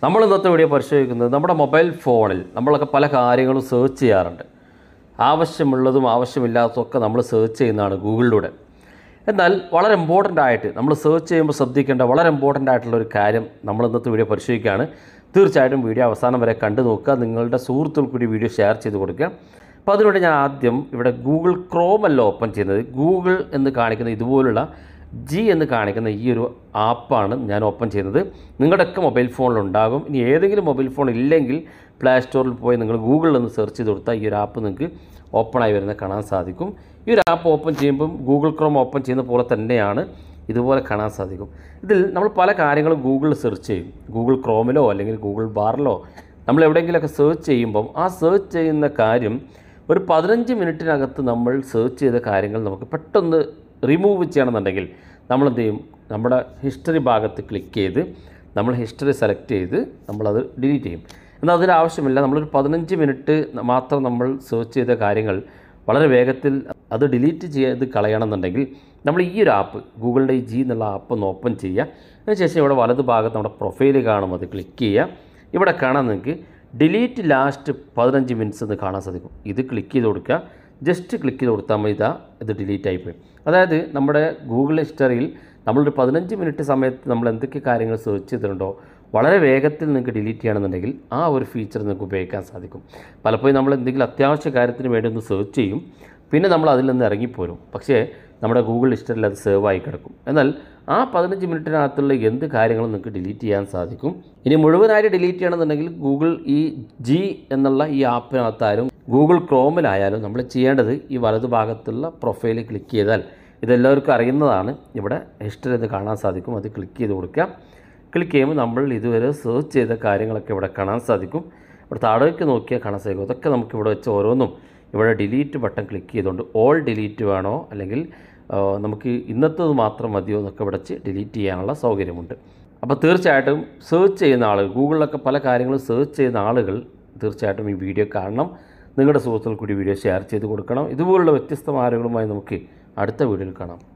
നമ്മൾ ഇന്നത്തെ വീഡിയോ പരിശോധിക്കുന്നത് നമ്മുടെ മൊബൈൽ ഫോണിൽ നമ്മളൊക്കെ പല കാര്യങ്ങളും സെർച്ച് ചെയ്യാറുണ്ട് ആവശ്യമുള്ളതും ആവശ്യമില്ലാത്തതും ഒക്കെ നമ്മൾ സെർച്ച് ചെയ്യുന്നതാണ് ഗൂഗിളിലൂടെ എന്നാൽ വളരെ ഇമ്പോർട്ടൻ്റ് ആയിട്ട് നമ്മൾ സെർച്ച് ചെയ്യുമ്പോൾ ശ്രദ്ധിക്കേണ്ട വളരെ ഇമ്പോർട്ടൻ്റ് ആയിട്ടുള്ള ഒരു കാര്യം നമ്മൾ ഇന്നത്തെ വീഡിയോ പരിശോധിക്കുകയാണ് തീർച്ചയായിട്ടും വീഡിയോ അവസാനം വരെ കണ്ടു നോക്കുക നിങ്ങളുടെ സുഹൃത്തുക്കൾക്ക് കൂടി വീഡിയോ ഷെയർ ചെയ്ത് കൊടുക്കുക അപ്പോൾ അതിനുവേണ്ടി ഞാൻ ആദ്യം ഇവിടെ ഗൂഗിൾ ക്രോം അല്ല ഓപ്പൺ ചെയ്യുന്നത് ഗൂഗിൾ എന്ന് കാണിക്കുന്ന ഇതുപോലുള്ള ജി എന്ന് കാണിക്കുന്ന ഈ ഒരു ആപ്പാണ് ഞാൻ ഓപ്പൺ ചെയ്യുന്നത് നിങ്ങളുടെയൊക്കെ മൊബൈൽ ഫോണിലുണ്ടാകും ഇനി ഏതെങ്കിലും മൊബൈൽ ഫോൺ ഇല്ലെങ്കിൽ പ്ലേ സ്റ്റോറിൽ പോയി നിങ്ങൾ ഗൂഗിളിൽ ഒന്ന് സെർച്ച് ചെയ്ത് കൊടുത്താൽ ഈ ഒരു ആപ്പ് നിങ്ങൾക്ക് ഓപ്പണായി വരുന്നത് കാണാൻ സാധിക്കും ഈ ഒരു ആപ്പ് ഓപ്പൺ ചെയ്യുമ്പം ഗൂഗിൾ ക്രോം ഓപ്പൺ ചെയ്യുന്ന പോലെ തന്നെയാണ് ഇതുപോലെ കാണാൻ സാധിക്കും ഇതിൽ നമ്മൾ പല കാര്യങ്ങളും ഗൂഗിളിൽ സെർച്ച് ചെയ്യും ഗൂഗിൾ ക്രോമിലോ അല്ലെങ്കിൽ ഗൂഗിൾ ബാറിലോ നമ്മൾ എവിടെയെങ്കിലുമൊക്കെ സെർച്ച് ചെയ്യുമ്പം ആ സെർച്ച് ചെയ്യുന്ന കാര്യം ഒരു പതിനഞ്ച് മിനിറ്റിനകത്ത് നമ്മൾ സെർച്ച് ചെയ്ത കാര്യങ്ങൾ നമുക്ക് പെട്ടെന്ന് റിമൂവ് ചെയ്യണമെന്നുണ്ടെങ്കിൽ നമ്മൾ എന്ത് ചെയ്യും നമ്മുടെ ഹിസ്റ്ററി ഭാഗത്ത് ക്ലിക്ക് ചെയ്ത് നമ്മൾ ഹിസ്റ്ററി സെലക്ട് ചെയ്ത് നമ്മളത് ഡിലീറ്റ് ചെയ്യും എന്നാൽ അതിന് ആവശ്യമില്ല നമ്മളൊരു പതിനഞ്ച് മിനിറ്റ് മാത്രം നമ്മൾ സെർച്ച് ചെയ്ത കാര്യങ്ങൾ വളരെ വേഗത്തിൽ അത് ഡിലീറ്റ് ചെയ്ത് കളയണമെന്നുണ്ടെങ്കിൽ നമ്മൾ ഈ ഒരു ആപ്പ് ഗൂഗിളിൻ്റെ ഈ ജി എന്നുള്ള ആപ്പ് ഒന്ന് ഓപ്പൺ ചെയ്യുക അതിനുശേഷം ഇവിടെ വലത് ഭാഗത്ത് നമ്മുടെ പ്രൊഫൈൽ കാണും അത് ക്ലിക്ക് ചെയ്യുക ഇവിടെ കാണാൻ നിങ്ങൾക്ക് ഡിലീറ്റ് ലാസ്റ്റ് പതിനഞ്ച് മിനിറ്റ്സ് എന്ന് കാണാൻ സാധിക്കും ഇത് ക്ലിക്ക് ചെയ്ത് കൊടുക്കുക ജസ്റ്റ് ക്ലിക്ക് ചെയ്ത് കൊടുത്താൽ മതി ഇതാ ഇത് ഡിലീറ്റ് ആയിപ്പോയി അതായത് നമ്മുടെ ഗൂഗിൾ ഹിസ്റ്ററിയിൽ നമ്മളൊരു പതിനഞ്ച് മിനിറ്റ് സമയത്ത് നമ്മൾ എന്തൊക്കെ കാര്യങ്ങൾ സെർച്ച് ചെയ്തിട്ടുണ്ടോ വളരെ വേഗത്തിൽ നിങ്ങൾക്ക് ഡിലീറ്റ് ചെയ്യണമെന്നുണ്ടെങ്കിൽ ആ ഒരു ഫീച്ചർ നിങ്ങൾക്ക് ഉപയോഗിക്കാൻ സാധിക്കും പലപ്പോഴും നമ്മൾ എന്തെങ്കിലും അത്യാവശ്യ കാര്യത്തിന് വേണ്ടി ഒന്ന് സെർച്ച് ചെയ്യും പിന്നെ നമ്മൾ അതിൽ നിന്ന് ഇറങ്ങിപ്പോരും പക്ഷേ നമ്മുടെ ഗൂഗിൾ ഹിസ്റ്ററിൽ അത് സേവ് ആയി കിടക്കും എന്നാൽ ആ പതിനഞ്ച് മിനിറ്റിനകത്തുള്ള എന്ത് കാര്യങ്ങളും നിങ്ങൾക്ക് ഡിലീറ്റ് ചെയ്യാൻ സാധിക്കും ഇനി മുഴുവനായിട്ട് ഡിലീറ്റ് ചെയ്യണമെന്നുണ്ടെങ്കിൽ ഗൂഗിൾ ഈ ജി എന്നുള്ള ഈ ആപ്പിനകത്തായാലും ഗൂഗിൾ ക്രോമിലായാലും നമ്മൾ ചെയ്യേണ്ടത് ഈ വലതു ഭാഗത്തുള്ള പ്രൊഫൈൽ ക്ലിക്ക് ചെയ്താൽ ഇതെല്ലാവർക്കും അറിയുന്നതാണ് ഇവിടെ ഹിസ്റ്ററി എന്ന് കാണാൻ സാധിക്കും അത് ക്ലിക്ക് ചെയ്ത് കൊടുക്കുക ക്ലിക്ക് ചെയ്യുമ്പോൾ നമ്മൾ ഇതുവരെ സെർച്ച് ചെയ്ത കാര്യങ്ങളൊക്കെ ഇവിടെ കാണാൻ സാധിക്കും ഇവിടെ താഴേക്ക് നോക്കിയാൽ കാണാൻ സാധിക്കും അതൊക്കെ നമുക്ക് ഇവിടെ വെച്ച് ഓരോന്നും ഇവിടെ ഡിലീറ്റ് ബട്ടൺ ക്ലിക്ക് ചെയ്തുകൊണ്ട് ഓൾ ഡിലീറ്റ് വേണോ അല്ലെങ്കിൽ ആ, നമുക്ക് ഇന്നത്തത് മാത്രം മതിയോ എന്നൊക്കെ ഇവിടെ വെച്ച് ഡിലീറ്റ് ചെയ്യാനുള്ള സൗകര്യമുണ്ട് അപ്പോൾ തീർച്ചയായിട്ടും സെർച്ച് ചെയ്യുന്ന ആളുകൾ ഗൂഗിളിലൊക്കെ പല കാര്യങ്ങളും സെർച്ച് ചെയ്യുന്ന ആളുകൾ തീർച്ചയായിട്ടും ഈ വീഡിയോ കാണണം നിങ്ങളുടെ സുഹൃത്തുക്കൾ കൂടി വീഡിയോ ഷെയർ ചെയ്ത് കൊടുക്കണം ഇതുപോലുള്ള വ്യത്യസ്തമായ അറിവുകളുമായി നമുക്ക് അടുത്ത വീഡിയോയിൽ കാണാം